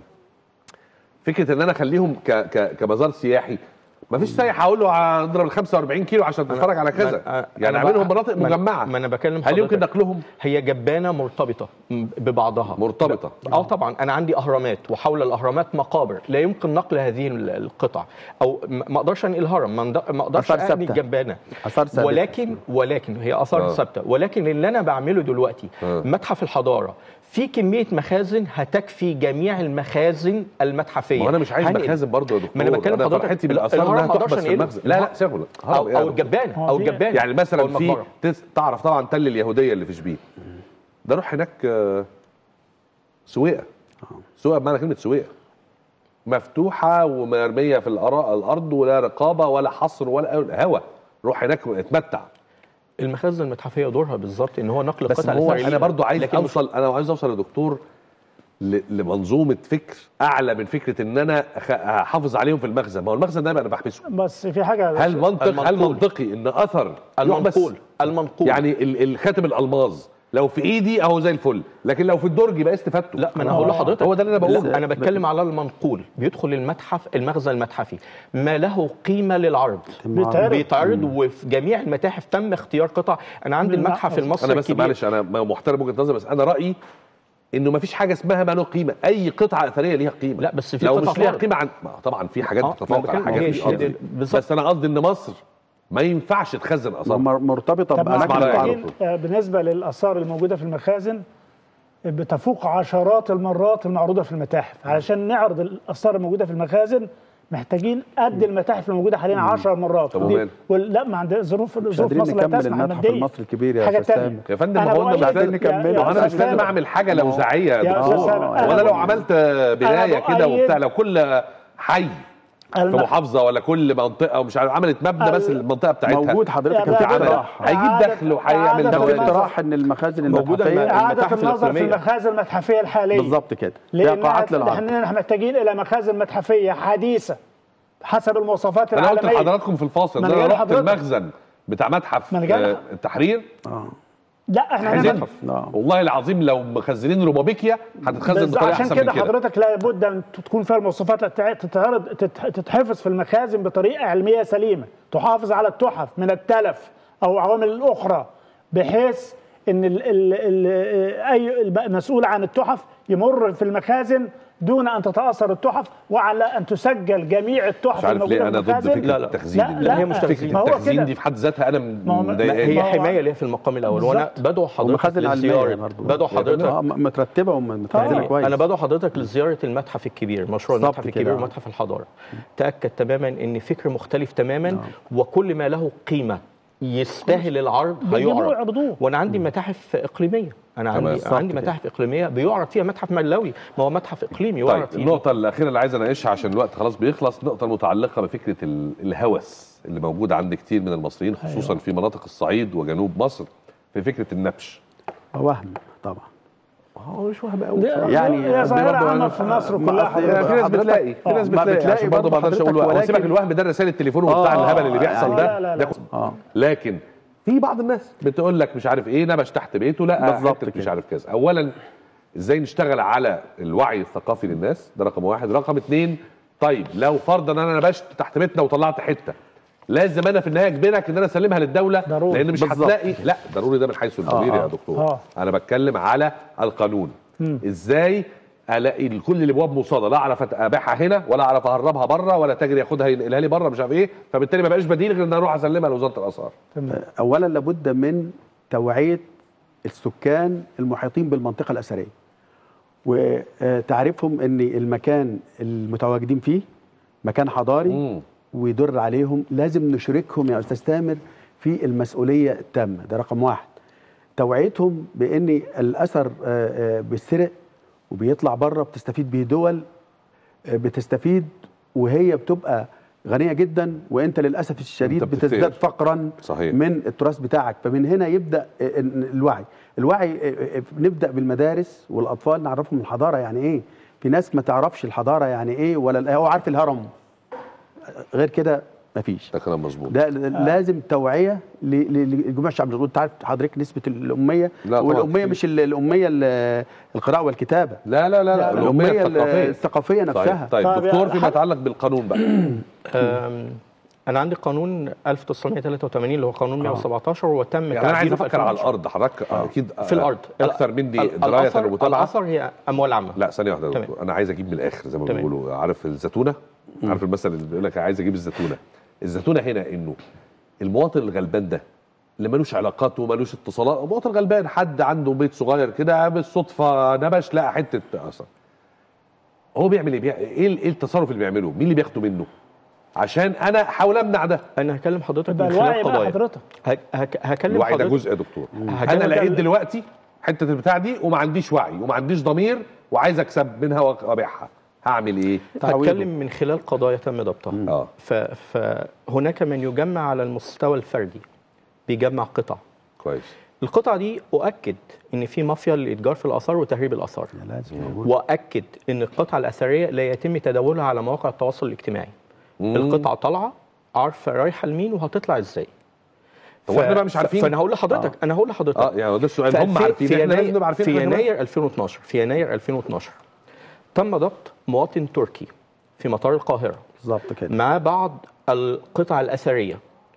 فكره ان انا اخليهم ك... ك... كمزار سياحي ما فيش سايح هقول له هضرب ال 45 كيلو عشان تتفرج على كذا ما- يعني أنا اعملهم بقى- مناطق ما- مجمعه ما انا بكلم هل يمكن حضرتك. نقلهم هي جبانه مرتبطه م- ببعضها مرتبطة. ب- اه طبعا انا عندي اهرامات وحول الاهرامات مقابر لا يمكن نقل هذه ال- القطع او م- ما اقدرش انقل هرم ما ند- ما اقدرش آثار انقل ثابتة. جبانه آثار ثابتة. ولكن ولكن هي اثار آه. ثابته ولكن اللي انا بعمله دلوقتي آه. متحف الحضاره في كميه مخازن هتكفي جميع المخازن المتحفيه ما هو انا مش عايز هنقل. مخازن برضه يا دكتور ما انا بتكلم انا حضرتك فرحتي ال- بالاثار الهرم انها ما أقدرش تحبس في أنقله. المخزن لا لا سيبه هرم او إيه يا او دكتور؟ الجبانه هو او دي- الجبانه يعني أو مثلا في المقبرة. تس... تعرف طبعا تل اليهوديه اللي في شبين ده روح هناك آه، سويقه سويقه بمعنى كلمه سويقه مفتوحه ومرميه في الأرا- الارض ولا رقابه ولا حصر ولا هوا روح هناك اتمتع المخازن المتحفيه دورها بالظبط ان هو نقل بس قطع هو الأثرية. انا برضو عايز لكن اوصل انا عايز اوصل يا دكتور ل- لمنظومه فكر اعلى من فكره ان انا أخ- احافظ عليهم في المخزن ما هو المخزن ده انا بحبسه بس في حاجه هل منطق هل المنقول. منطقي ان اثر يحبس؟ المنقول المنقول يعني ال- الخاتم الالماظ لو في ايدي اهو زي الفل لكن لو في الدرج يبقى استفادته لا ما انا هقول لحضرتك هو ده اللي انا لا، بقوله انا بتكلم على المنقول بيدخل المتحف المخزن المتحفي ما له قيمه للعرض بيتعرض. بيتعرض وفي جميع المتاحف تم اختيار قطع انا عندي بالمعنى المتحف أصلاً. المصري انا بس الكبير معلش انا محترم وجهه نظري بس انا رايي انه ما فيش حاجه اسمها ما له قيمه اي قطعه اثريه ليها قيمه لا، بس في لو قطع مش ليها فارغ. قيمه عن ما طبعا في حاجات آه، ما بتتفوق على بتكلم- حاجات هي في شيء قصدي. دل- بالظبط. بس انا قصدي ان مصر ما ينفعش تخزن اثار مر- مرتبطه طب باماكن على التعرض محتاجين آه، بالنسبه للاثار الموجوده في المخازن بتفوق عشرات المرات المعروضه في المتاحف علشان نعرض الاثار الموجوده في المخازن محتاجين قد المتاحف الموجوده حاليا 10 مرات طب ودي- وماله؟ وال- لا ما عندنا ظروف مش ظروف قادرين مصر لا نكمل تسمح المتحف الماديه المصري الكبير يا حاجه أستاذ ثانيه سامي. يا فندم أنا ما هو بقول انا مش لك لازم يا- نكمله. يا ما هو انا مش أستاذ لازم سامي، اعمل حاجه لوزعيه يا يا دكتور أستاذ سامي، أنا ولا لو بقول- عملت بنايه أنا كده بؤيد- وبتاع لو كل حي في الم- محافظه ولا كل منطقه ومش عارف عملت مبنى بس ال- المنطقه بتاعتها موجود حضرتك يا كان في بقى- اقتراح هيجيب إعادة- دخل وهيعمل إعادة كان في دوائر. النظر. اقتراح ان المخازن موجودة المتحفيه الم- اعاده المتاحف النظر في الإسلامية. المخازن المتحفيه الحاليه بالظبط كده فيها لان قاعات للعرض احنا محتاجين الى مخازن متحفيه حديثه حسب المواصفات انا قلت العالميه لحضراتكم في الفاصل ما ان أنا انا جاي رحت لحضرتك. المخزن بتاع متحف ما أنا جاي آه، لح- التحرير اه لا احنا حزين. هنعمل- آه. والله العظيم لو مخزنين روبابيكيا هتتخزن بس بطريقه عشان احسن كده من كده حضرتك لابد ان تكون فيها المواصفات التي تتعرض تت- تتحفظ في المخازن بطريقه علميه سليمه تحافظ على التحف من التلف او عوامل الاخرى بحيث ان ال ال ال اي مسؤول عن التحف يمر في المخازن دون ان تتاثر التحف وعلى ان تسجل جميع التحف مش عارف الموجودة ليه انا في ضد المخازن. فكره لا، لا. التخزين لا، دي. لا، هي مش فكره تخزين. ما هو التخزين كده. دي في حد ذاتها انا ما هو- لا، مضايقاني هي هو- حمايه ليها في المقام الاول وانا بالظبط. بدعو حضرتك ومخازن علميه للزياره برضه بدعو حضرتك آه، م- مترتبه ومترتبه آه. كويس انا بدعو حضرتك لزياره المتحف الكبير مشروع بالظبط المتحف كده. الكبير ومتحف الحضاره تاكد تماما ان فكر مختلف تماما نعم. وكل ما له قيمه يستاهل العرض بيجيبوه هيعرض ويعرضوه. وانا عندي متاحف اقليميه انا تمام. عندي بالظبط عندي كده. متاحف اقليميه بيعرض فيها متحف ملوي ما هو متحف اقليمي يعرض طيب فيه النقطة الأخيرة اللي عايز أناقشها عشان الوقت خلاص بيخلص النقطة المتعلقة بفكرة ال- الهوس اللي موجود عند كتير من المصريين خصوصا أيوة. في مناطق الصعيد وجنوب مصر في فكرة النبش وهم طبعا هو مش وهم قوي دي- يعني هي ظاهره برضه عامه أنا- في مصر ما- كلها أصل- حضرتك. في ناس حضرتك- بتلاقي في آه، ناس ما بتلاقي بتلاقي عشان برضه ما برضه اقدرش اقول حضرتك وهم. سيبك ولكن- الوهم ده رسائل التليفون وبتاع آه، الهبل اللي بيحصل يعني- ده لا، لا، لا. ده اه لكن في بعض الناس بتقول لك مش عارف ايه نبش تحت بيته لا بالظبط حتة مش كده. عارف كذا اولا ازاي نشتغل على الوعي الثقافي للناس ده رقم واحد رقم اتنين طيب لو فرضا انا نبشت تحت بيتنا وطلعت حته لازم انا في النهايه اجبرك ان انا اسلمها للدوله ضروري. لان مش بالظبط. هتلاقي لا ضروري ده من حيث الضمير آه، يا آه. دكتور آه. انا بتكلم على القانون ازاي الاقي كل الابواب موصله لا اعرف ابيعها هنا ولا اعرف اهربها بره ولا تاجر ياخدها ينقلها لي بره مش عارف ايه فبالتالي ما بقاش بديل غير ان أنا اروح اسلمها لوزاره الاثار اولا لابد من توعيه السكان المحيطين بالمنطقه الاثريه وتعريفهم ان المكان المتواجدين فيه مكان حضاري مم. ويدر عليهم لازم نشركهم يا استاذ تامر في المسؤوليه التامه ده رقم واحد توعيتهم بان الاثر آه، آه، بيتسرق وبيطلع بره بتستفيد به دول آه، بتستفيد وهي بتبقى غنيه جدا وانت للاسف الشديد أنت بتفتقر. بتزداد فقرا صحيح. من التراث بتاعك فمن هنا يبدا آه، إن الوعي الوعي آه، آه، نبدا بالمدارس والاطفال نعرفهم الحضاره يعني ايه في ناس ما تعرفش الحضاره يعني ايه ولا هو عارف الهرم غير كده مفيش ده كلام مظبوط ده لازم توعيه ل- ل- لجموع الشعب انت عارف حضرتك نسبه الاميه لا طبعاً والاميه كتير. مش ال- الاميه ال- القراءه والكتابه لا لا لا, لا. لا، الاميه ال- الثقافيه الثقافيه نفسها طيب, طيب طيب دكتور يا فيما حد- يتعلق بالقانون بقى أم، انا عندي قانون 1983 اللي هو قانون 117 وتم يعني انا عايز تعديله في افكر على 2010. الارض حضرتك اكيد في الارض اكثر مني ال- درايه الأثر- ومتابعه الاثر هي اموال عامه لا ثانيه واحده يا تمام. دكتور انا عايز اجيب من الاخر زي ما تمام. بيقولوا عارف الزتونه عارف المثل اللي بيقول لك عايز اجيب الزتونه الزتونه هنا انه المواطن الغلبان ده اللي ملوش علاقات وملوش اتصالات مواطن غلبان حد عنده بيت صغير كده بالصدفه نبش لقى حته اثر هو بيعمل ايه بيع- ايه ال- ايه التصرف اللي بيعمله مين اللي بياخده منه عشان انا احاول امنع ده انا هكلم حضرتك ده من الوعي خلال بقى قضايا حضرتك هك- هك- هكلم الوعي ده حضرتك جزء يا دكتور هكلم انا لقيت ده- دلوقتي حته البتاع دي وما عنديش وعي وما عنديش ضمير وعايز اكسب منها وابيعها هعمل ايه تعويضه. هتكلم من خلال قضايا تم ضبطها اه ف- فهناك من يجمع على المستوى الفردي بيجمع قطع كويس القطع دي اؤكد ان في مافيا للاتجار في الاثار وتهريب الاثار لازم موجود واكد ان القطع الاثريه لا يتم تداولها على مواقع التواصل الاجتماعي مم. القطعه طالعه عارفه رايحه لمين وهتطلع ازاي هو احنا بقى مش عارفين؟ فانا هقول لحضرتك انا هقول لحضرتك اه يعني ده السؤال في هم ألفين- عارفين في احنا لازم يناير نبقى عارفين في إحنا كمان. يناير 2012 في يناير 2012 تم ضبط مواطن تركي في مطار القاهره بالظبط كده مع بعض القطع الاثريه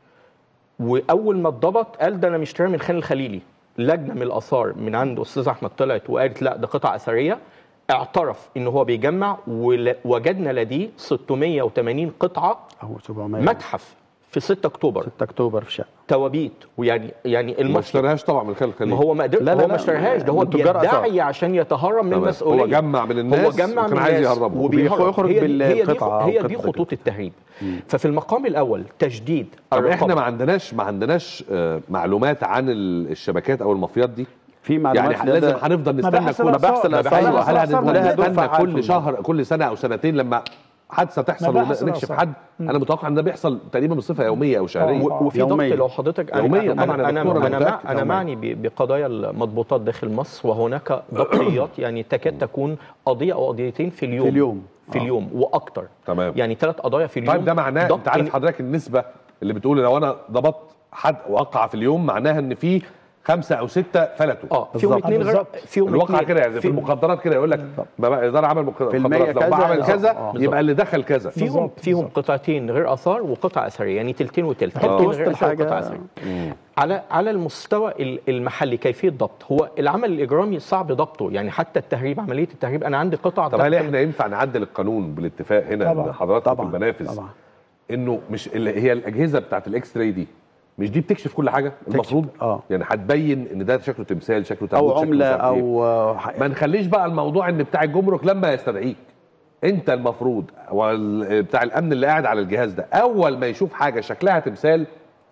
واول ما اتضبط قال ده انا مشتري من خان الخليلي لجنه من الاثار من عند استاذ احمد طلعت وقالت لا ده قطع اثريه اعترف ان هو بيجمع ووجدنا لديه 680 قطعه او 700 متحف في 6 اكتوبر 6 اكتوبر في شقه توابيت ويعني يعني ما المصري اشتراهاش طبعا من خلال الخليج ما هو ما قدر لا، لا، هو لا، ما اشتراهاش ده هو من تجار آثار. بيدعي عشان يتهرب من تمام. المسؤوليه هو جمع من الناس هو جمع وكان من عايز الناس يهربهم. وبيهرب وبيخرج هي دي- هي دي بالقطعة أو هي دي قطعة خطوط التهريب ففي المقام الاول تجديد طب الرقابة. احنا ما عندناش ما عندناش آه، معلومات عن ال- الشبكات او المافيات دي في معلومات يعني لازم لدى- هنفضل نستنى مباحث كل الآثار. مباحث الآثار. ايوه مباحث هل الآثار هنفضل لها دور نستنى فعال كل في شهر كل سنه او سنتين لما حادثه تحصل مباحث ونكشف الآثار. حد انا متوقع ان ده بيحصل تقريبا بصفه يوميه او شهريه و- وفي ضغط يومياً. لو حضرتك انا يومياً انا طبعاً يا انا دكتور، أنا انا, مع متأكد أنا يومياً. معني ب- بقضايا المضبوطات داخل مصر وهناك ضبطيات يعني تكاد تكون قضيه او قضيتين في اليوم في اليوم. في آه. اليوم واكتر تمام. يعني ثلاث قضايا في اليوم طيب ده معناه ضبط انت عارف إن- حضرتك النسبه اللي بتقول لو انا ضبطت حد وقع في اليوم معناها ان في خمسه او سته فلتوا اه فيهم بالظبط. اثنين غير بالظبط. فيهم الواقع اتنين- كده يعني في في- المخدرات كده يقول لك ما بقى اداره عمل مخ- في المية مخدرات لو كذا، بعمل آه، كذا آه. يبقى اللي دخل كذا فيهم بالظبط، فيهم بالظبط. قطعتين غير اثار وقطع اثريه يعني تلتين وتلت حط تلتين وسط غير آثار الحاجة. وقطع أثرية. على على المستوى ال- المحلي كيفيه ضبط هو العمل الاجرامي صعب ضبطه يعني حتى التهريب عمليه التهريب انا عندي قطع طب هل ضبط- احنا ينفع نعدل القانون بالاتفاق هنا طبعاً. ان حضراتكم في طبعا المنافذ طبعا انه مش اللي هي الاجهزه بتاعت الاكس راي دي مش دي بتكشف كل حاجه المفروض آه. يعني هتبين ان ده شكله تمثال شكله او تابوت شكله عمله مش عارف إيه. او آه، ح- ما نخليش بقى الموضوع ان بتاع الجمرك لما يستدعيك انت المفروض وال- بتاع الامن اللي قاعد على الجهاز ده اول ما يشوف حاجه شكلها تمثال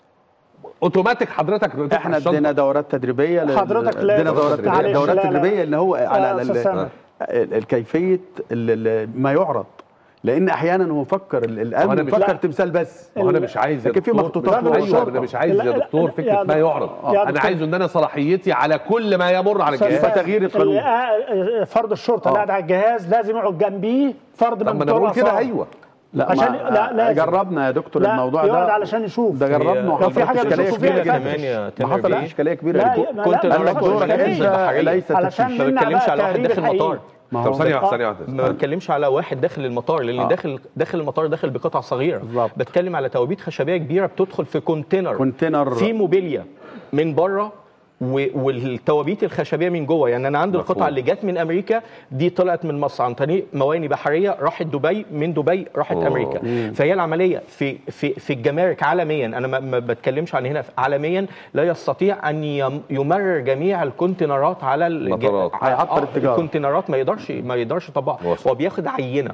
اوتوماتيك حضرتك تفتح احنا الشنطة. ادينا دورات تدريبيه لل- حضرتك لا ادينا دورات معلش، تدريبيه دورات لا، لا. تدريبيه ان هو على آه، ال- أستاذ سامر. ال- الكيفيه ال- ال- ما يعرض لان احيانا هو مفكر ال- ما هو الامن أنا مش- مفكر لا. تمثال بس ما هو انا مش عايز يا لكن في دكتور- مخطوطات ايوه للشرطة. انا مش عايز لا، يا لا، دكتور لا، فكره يا ما دكتور- يعرض يا انا دكتور- عايز ان انا صلاحيتي على كل ما يمر على أستاذ الجهاز يبقى تغيير القانون. اللي قاعد- فرد الشرطه اللي قاعد على الجهاز لازم يقعد جنبيه فرد طب من ما انا بتوع بقول كده الآثار. ايوه لا عشان- ما لا، لازم. جربنا يا دكتور لا الموضوع يقعد ده علشان يشوف ده جربنا لو وحصلت في حاجة اشكاليه بيشوفوا فيها كبيره كمان جدا كمان يا ما تامر حصلت بيه. اشكاليه كبيره لا جدا ما- كنت لا، أنا ما قال لك رجل دورك شرعي انت بحرية. ليس علشان تفتيش. ما نمنع بتكلمش بقى على واحد التهريب داخل الحقيقي. المطار ما طب هو ثانيه واحده آه. ثانيه واحده ما بتكلمش على واحد داخل المطار لان آه. داخل داخل المطار داخل بقطع صغيره بالظبط. بتكلم على توابيت خشبيه كبيره بتدخل في كونتينر كونتينر في موبيليا من بره و- والتوابيت الخشبيه من جوه يعني انا عندي مفهوم. القطعه اللي جت من امريكا دي طلعت من مصر عن طريق مواني بحريه راحت دبي من دبي راحت أوه. امريكا فهي العمليه في في في الجمارك عالميا انا ما- ما بتكلمش عن هنا عالميا لا يستطيع ان يم- يمرر جميع الكونتينرات على الج- مطارات. هيعطل آه، التجارة. الكونتينرات ما يقدرش ما يقدرش يطبقها وصل. هو بياخد عينه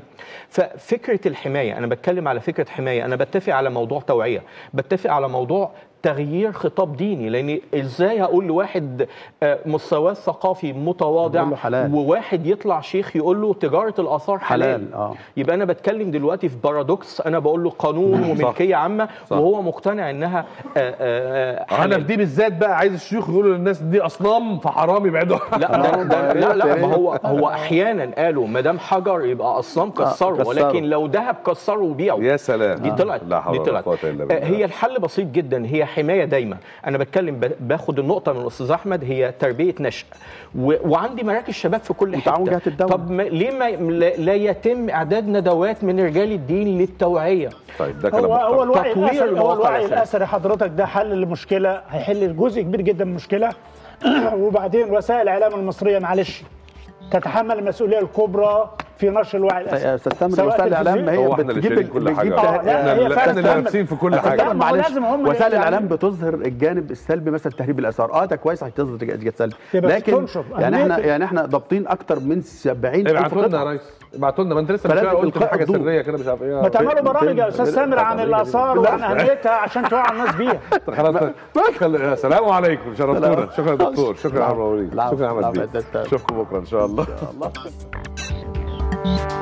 ففكره الحمايه انا بتكلم على فكره حمايه انا بتفق على موضوع توعيه بتفق على موضوع تغيير خطاب ديني لان ازاي هقول لواحد آه، مستواه الثقافي متواضع بقول له حلال. وواحد يطلع شيخ يقول له تجاره الاثار حلال, حلال، آه. يبقى انا بتكلم دلوقتي في بارادوكس انا بقول له قانون وملكيه عامه صح. وهو مقتنع انها آه، آه، آه، انا في حلال دي بالذات بقى عايز الشيوخ يقولوا للناس دي اصنام فحرام يبعدوا لا ده ده لا لا ما هو هو احيانا قالوا ما دام حجر يبقى اصنام كسروا كسروا. ولكن لو ذهب كسروا وبيعوا يا سلام دي طلعت لا حول دي ولا طلعت قوه الا آه، بالله هي الحل بسيط جدا هي حمايه دايما انا بتكلم ب- باخد النقطه من الاستاذ احمد هي تربيه نشء و... وعندي مراكز شباب في كل وتعاون حته جهات الدولة. طب ما... ليه ما... لا لا يتم اعداد ندوات من رجال الدين للتوعيه طيب ده كلام هو هو محترم. الوعي تطوير الأثري هو المواقع الوعي الأثرية. الاثري حضرتك ده حل المشكله هيحل جزء كبير جدا من المشكله وبعدين وسائل الاعلام المصريه معلش تتحمل المسؤوليه الكبرى في نشر الوعي يا الاثري استاذ تامر سواء وسائل الاعلام تلفزيون- هي هو احنا اللي بتجيب شايلين كل بتجيب حاجة. ته- آه، لا، يعني هي احنا فعلا اللي تعمل- لابسين في كل أستاذ حاجه تامر لا، ما هو معلش لازم هم وسائل يعني- الاعلام بتظهر الجانب السلبي مثلا تهريب الاثار اه ده كويس هتظهر الجانب السلبي هي بس لكن تنشر. يعني احنا أهمية- يعني احنا ضابطين اكتر من 70 ابعتوا لنا يا ريس ابعتوا لنا ما انت لسه من فلازم شويه قلت في إلقاء حاجه الضوء. سريه كده مش عارف ايه ما تعملوا برامج يا فين- استاذ فين- سامر عن فين- الاثار وعن اهميتها عشان توعي الناس بيها خلاص خل- السلام عليكم شرفتونا شكرا يا دكتور شكرا يا عم وليد العفو. شكرا يا احمد العفو. بيه ده- ده- اشوفكم بكره ان شاء الله الله